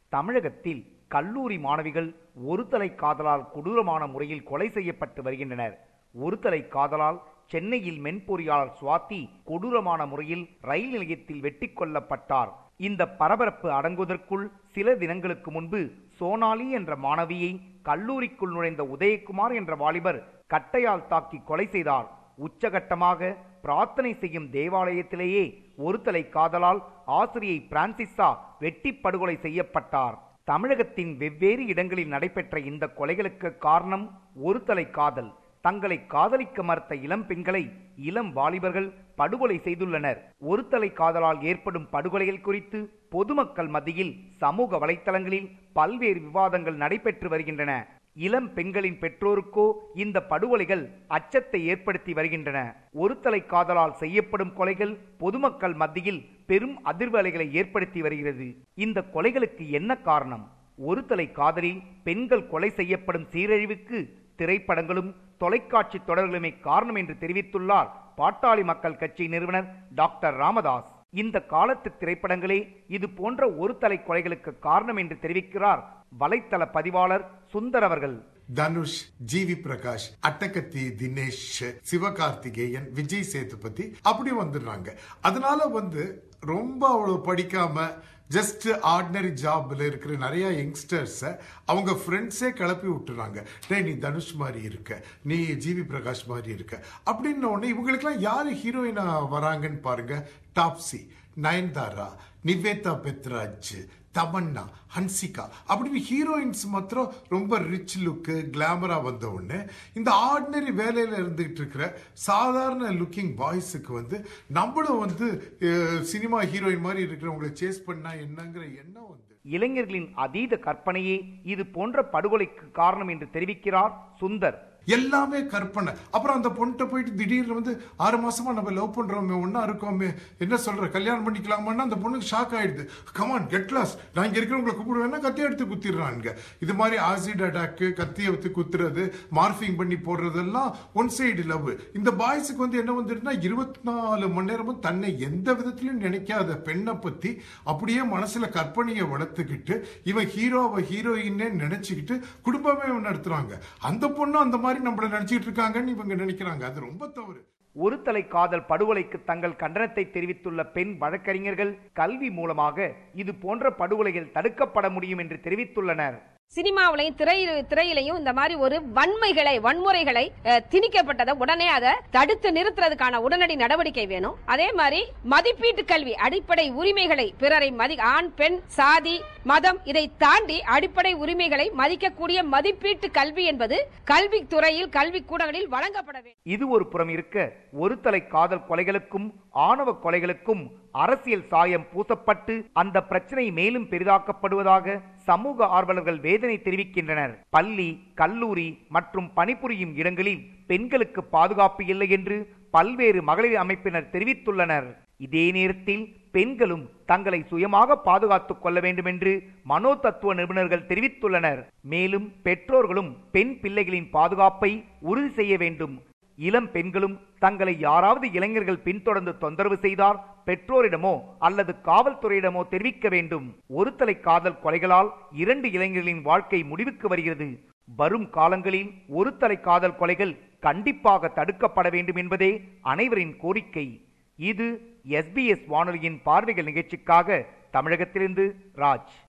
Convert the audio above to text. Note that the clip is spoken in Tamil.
தமிழகத்தில் கல்லூரி மாணவிகள் ஒரு தலை காதலால் கொடூரமான முறையில் கொலை செய்யப்பட்டு வருகின்றனர் ஒரு தலை காதலால் சென்னையில் மென்பொறியாளர் சுவாதி கொடூரமான முறையில் ரயில் நிலையத்தில் வெட்டி கொல்லப்பட்டார் இந்த பரபரப்பு அடங்குவதற்குள் சில தினங்களுக்கு முன்பு சோனாலி என்ற மாணவியை கல்லூரிக்குள் நுழைந்த உதயகுமார் என்ற வாலிபர் கட்டையால் தாக்கி கொலை செய்தார் உச்சகட்டமாக பிரார்த்தனை செய்யும் தேவாலயத்திலேயே ஒரு தலை காதலால் ஆசிரியை பிரான்சிஸா வெட்டி படுகொலை செய்யப்பட்டார் தமிழகத்தின் வெவ்வேறு இடங்களில் நடைபெற்ற இந்த கொலைகளுக்கு காரணம் ஒரு தலை காதல் தங்களை காதலிக்க மறுத்த இளம் பெண்களை இளம் வாலிபர்கள் படுகொலை செய்துள்ளனர் ஒரு தலை காதலால் ஏற்படும் படுகொலைகள் குறித்து பொதுமக்கள் மத்தியில் சமூக வலைத்தளங்களில் பல்வேறு விவாதங்கள் நடைபெற்று வருகின்றன இளம் பெண்களின் பெற்றோருக்கோ இந்த படுகொலைகள் அச்சத்தை ஏற்படுத்தி வருகின்றன ஒரு தலை காதலால் செய்யப்படும் கொலைகள் பொதுமக்கள் மத்தியில் பெரும் அதிர்வலைகளை ஏற்படுத்தி வருகிறது இந்த கொலைகளுக்கு என்ன காரணம் ஒரு தலை காதலில் பெண்கள் கொலை செய்யப்படும் சீரழிவுக்கு திரைப்படங்களும் தொலைக்காட்சி தொடர்களுமே காரணம் என்று தெரிவித்துள்ளார் பாட்டாளி மக்கள் கட்சி நிறுவனர் டாக்டர் ராமதாஸ் இந்த காலத்து திரைப்படங்களே இது போன்ற ஒரு தலை கொலைகளுக்கு காரணம் என்று தெரிவிக்கிறார் வலைத்தள பதிவாளர் சுந்தர் அவர்கள் தனுஷ் ஜிவி பிரகாஷ் அட்டகத்தி தினேஷ் சிவகார்த்திகேயன் விஜய் சேதுபதி அப்படி வந்துடுறாங்க அதனால வந்து ரொம்ப அவ்வளவு படிக்காம ஜஸ்ட் ஆர்டினரி ஜாப்ல இருக்கிற நிறைய யங்ஸ்டர்ஸ அவங்க ஃப்ரெண்ட்ஸே கிளப்பி விட்டுறாங்க டேய் நீ தனுஷ் மாதிரி இருக்க நீ ஜிவி பிரகாஷ் மாதிரி இருக்க அப்படின்ன உடனே இவங்களுக்கெல்லாம் யாரு ஹீரோயினா வராங்கன்னு பாருங்க டாப்ஸி நயன்தாரா நிவேதா பெத்ராஜ் தமன்னா ஹன்சிகா அப்படின்னு ஹீரோயின்ஸ் மாத்திரம் ரொம்ப ரிச் லுக்கு கிளாமரா வந்த உடனே இந்த ஆர்டினரி வேலையில இருந்துகிட்டு இருக்கிற சாதாரண லுக்கிங் பாய்ஸுக்கு வந்து நம்மளும் வந்து சினிமா ஹீரோயின் மாதிரி இருக்கிறவங்களை சேஸ் பண்ணா என்னங்கிற எண்ணம் வந்து இளைஞர்களின் அதீத கற்பனையே இது போன்ற படுகொலைக்கு காரணம் என்று தெரிவிக்கிறார் சுந்தர் எல்லாமே கற்பனை அப்புறம் அந்த பொண்ணுகிட்ட போயிட்டு திடீர்னு வந்து ஆறு மாசமா நம்ம லவ் பண்றோமே ஒன்னா இருக்கோமே என்ன சொல்ற கல்யாணம் பண்ணிக்கலாமான்னா அந்த பொண்ணுக்கு ஷாக் ஆயிடுது கமான் கெட் லாஸ் நான் இங்க இருக்கிறவங்களை கூப்பிடுவேன்னா கத்தி எடுத்து குத்திடுறாங்க இது மாதிரி ஆசிட் அட்டாக் கத்தியை வச்சு குத்துறது மார்பிங் பண்ணி போடுறதெல்லாம் ஒன் சைடு லவ் இந்த பாய்ஸுக்கு வந்து என்ன வந்துருன்னா இருபத்தி நாலு மணி நேரமும் தன்னை எந்த விதத்திலும் நினைக்காத பெண்ணை பத்தி அப்படியே மனசுல கற்பனையை வளர்த்துக்கிட்டு இவன் ஹீரோவை ஹீரோயின்னே நினைச்சுக்கிட்டு குடும்பமே நடத்துறாங்க அந்த பொண்ணும் அந்த மாதிரி நம்மள நினைச்சிட்டு இருக்காங்கன்னு இவங்க நினைக்கிறாங்க அது ரொம்ப தவறு ஒரு தலை காதல் படுகொலைக்கு தங்கள் கண்டனத்தை தெரிவித்துள்ள பெண் வழக்கறிஞர்கள் கல்வி மூலமாக இது போன்ற படுகொலைகள் தடுக்கப்பட முடியும் என்று தெரிவித்துள்ளனர் சினிமாவிலையும் திரையில திரையிலையும் இந்த மாதிரி ஒரு வன்மைகளை வன்முறைகளை அஹ், திணிக்கப்பட்டதை உடனே அதை தடுத்து நிறுத்துறதுக்கான உடனடி நடவடிக்கை வேணும் அதே மாதிரி மதிப்பீட்டு கல்வி அடிப்படை உரிமைகளை பிறரை மதி ஆண் பெண் சாதி மதம் இதை தாண்டி அடிப்படை உரிமைகளை மதிக்கக்கூடிய மதிப்பீட்டு கல்வி என்பது கல்வித்துறையில் கல்வி கூடங்களில் வழங்கப்பட வேண்டும் இது ஒரு புறம் இருக்க ஒரு தலை காதல் கொலைகளுக்கும் ஆணவ கொலைகளுக்கும் அரசியல் சாயம் பூசப்பட்டு அந்த பிரச்சனை மேலும் பெரிதாக்கப்படுவதாக சமூக ஆர்வலர்கள் வேதனை தெரிவிக்கின்றனர் பள்ளி கல்லூரி மற்றும் பணிபுரியும் இடங்களில் பெண்களுக்கு பாதுகாப்பு இல்லை என்று பல்வேறு மகளிர் அமைப்பினர் தெரிவித்துள்ளனர் இதே நேரத்தில் பெண்களும் தங்களை சுயமாக பாதுகாத்துக் கொள்ள வேண்டும் என்று மனோ தத்துவ நிபுணர்கள் தெரிவித்துள்ளனர் மேலும் பெற்றோர்களும் பெண் பிள்ளைகளின் பாதுகாப்பை உறுதி செய்ய வேண்டும் இளம் பெண்களும் தங்களை யாராவது இளைஞர்கள் பின்தொடர்ந்து தொந்தரவு செய்தால் பெற்றோரிடமோ அல்லது காவல்துறையிடமோ தெரிவிக்க வேண்டும் ஒரு தலை காதல் கொலைகளால் இரண்டு இளைஞர்களின் வாழ்க்கை முடிவுக்கு வருகிறது வரும் காலங்களில் ஒரு தலை காதல் கொலைகள் கண்டிப்பாக தடுக்கப்பட வேண்டும் என்பதே அனைவரின் கோரிக்கை இது எஸ்பிஎஸ் வானொலியின் பார்வைகள் நிகழ்ச்சிக்காக தமிழகத்திலிருந்து ராஜ்